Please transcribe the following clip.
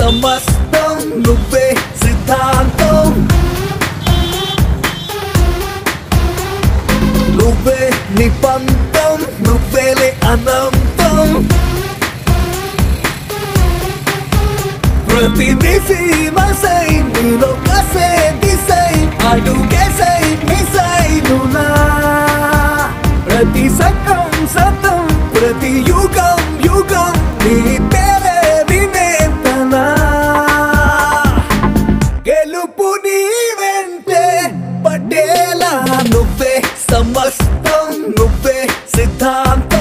సమస్తం నువ్వే సిద్ధాంతం నువ్వే నిపంతం నువ్వేలే అనంతం ప్రతి దిశి మసై నీలో కసే దిశై అడుగేసై మిసై నునా ప్రతి సకం సతం ప్రతి యుగం యుగం నీ పేరే వినేతనా గెలుపు నీ వెంటే పడేలా నువ్వే సమస్తం నువ్వే సిద్ధాంతం